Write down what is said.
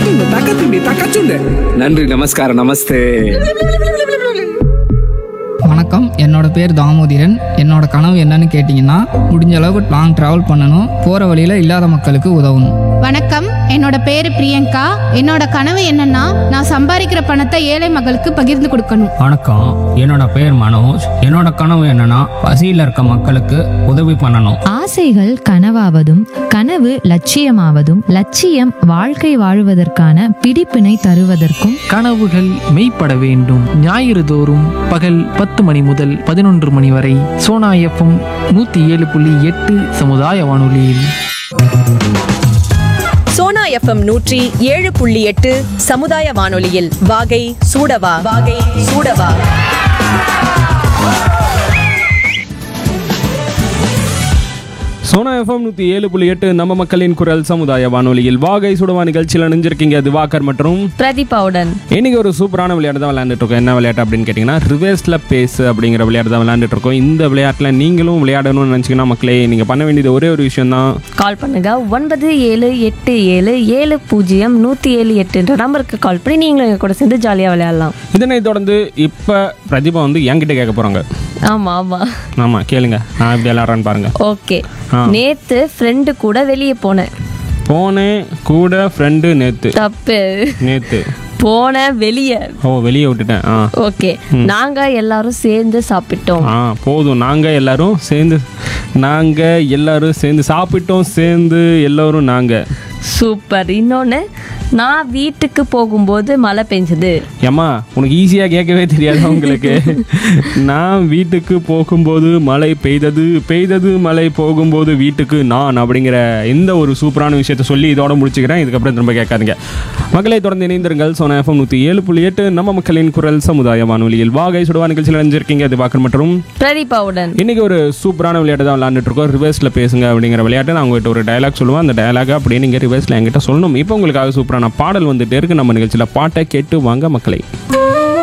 தக்கச்சுண்டு தக்கச்சுண்டு தக்கச்சுண்டு நன்றி நமஸ்காரம் நமஸ்தே வணக்கம் என்னோட பேர் தாமோதிரன் என்னோட கனவு என்னன்னு கேட்டிங்கன்னா முடிஞ்ச அளவுக்கு லாங் ட்ராவல் பண்ணணும் போகிற வழியில் இல்லாத மக்களுக்கு உதவணும் வணக்கம் என்னோட பேரு பிரியங்கா என்னோட கனவு என்னன்னா நான் சம்பாதிக்கிற பணத்தை ஏழை மக்களுக்கு பகிர்ந்து கொடுக்கணும் வணக்கம் என்னோட பேர் மனோஜ் என்னோட கனவு என்னன்னா பசியில் இருக்க மக்களுக்கு உதவி பண்ணணும் ஆசைகள் கனவாவதும் கனவு லட்சியமாவதும் லட்சியம் வாழ்க்கை வாழுவதற்கான பிடிப்பினை தருவதற்கும் கனவுகள் மெய்ப்பட வேண்டும் ஞாயிறு தோறும் பகல் பத்து மணி முதல் பதினொன்று மணி வரை சோனா எஃப்எம் நூற்றி ஏழு புள்ளி எட்டு சமுதாய வானொலியில் சோனா எஃப்எம் நூற்றி ஏழு புள்ளி எட்டு சமுதாய வானொலியில் வாகை சூடவா வாகை சூடவா சோனா எஃப்எம் நூற்றி ஏழு புள்ளி எட்டு நம்ம மக்களின் குரல் சமுதாய வானொலியில் வாகை சுடுவா நிகழ்ச்சியில் நினைஞ்சிருக்கீங்க திவாகர் மற்றும் பிரதீபாவுடன் இன்னைக்கு ஒரு சூப்பரான விளையாட்டு தான் விளையாண்டுட்டு இருக்கோம் என்ன விளையாட்டு அப்படின்னு கேட்டிங்கன்னா ரிவர்ஸில் பேசு அப்படிங்கிற விளையாட்டு தான் விளையாண்டுட்டு இருக்கோம் இந்த விளையாட்டில் நீங்களும் விளையாடணும்னு நினச்சிங்கன்னா மக்களே நீங்கள் பண்ண வேண்டியது ஒரே ஒரு விஷயம் தான் கால் பண்ணுங்க ஒன்பது ஏழு எட்டு ஏழு ஏழு பூஜ்ஜியம் நூற்றி ஏழு எட்டுன்ற நம்பருக்கு கால் பண்ணி நீங்களும் எங்கள் கூட சேர்ந்து ஜாலியாக விளையாடலாம் இதனை தொடர்ந்து இப்போ பிரதிபா வந்து என்கிட்ட கேட்க போகிறாங்க ஆமாம் ஆமாம் ஆமாம் கேளுங்க நான் எப்படி விளையாடுறேன்னு பாருங்க ஓகே ஆ. நேத்து ஃப்ரெண்டு கூட வெளியே போனேன் போனேன் கூட ஃப்ரெண்டு நேற்று தப்பு நேற்று போனேன் வெளியே ஓ வெளியே விட்டுட்டேன் ஆ ஓகே நாங்க எல்லாரும் சேர்ந்து சாப்பிட்டோம் ஆ போதும் நாங்கள் எல்லாரும் சேர்ந்து நாங்கள் எல்லாரும் சேர்ந்து சாப்பிட்டோம் சேர்ந்து எல்லோரும் நாங்கள் சூப்பர் இன்னொன்று நான் வீட்டுக்கு போகும்போது மழை பெஞ்சது ஏம்மா உனக்கு ஈஸியாக கேட்கவே தெரியாது உங்களுக்கு நான் வீட்டுக்கு போகும்போது மழை பெய்தது பெய்தது மழை போகும்போது வீட்டுக்கு நான் அப்படிங்கிற இந்த ஒரு சூப்பரான விஷயத்த சொல்லி இதோட முடிச்சுக்கிறேன் இதுக்கப்புறம் திரும்ப கேட்காதீங்க மக்களை தொடர்ந்து இணைந்திருங்கள் சோனா எஃப்எம் நூற்றி ஏழு புள்ளி எட்டு நம்ம மக்களின் குரல் சமுதாய வானொலியில் வாகை சுடுவா நிகழ்ச்சியில் அணிஞ்சிருக்கீங்க அது பார்க்கற மற்றும் பிரதீபாவுடன் இன்னைக்கு ஒரு சூப்பரான விளையாட்டு தான் விளையாண்டுட்டு இருக்கோம் ரிவர்ஸில் பேசுங்க அப்படிங்கிற விளையாட்டு நான் உங்கள்கிட்ட ஒரு டயலாக் சொல்லுவேன் அந்த டயலாக் அப்படியே நீங்கள் ரிவர்ஸில் என்கிட்ட சொல்லணும் இப்போ உங்களுக்காக சூப்பரான பாடல் வந்துட்டே இருக்கு நம்ம நிகழ்ச்சியில் பாட்டை கேட்டு வாங்க மக்களை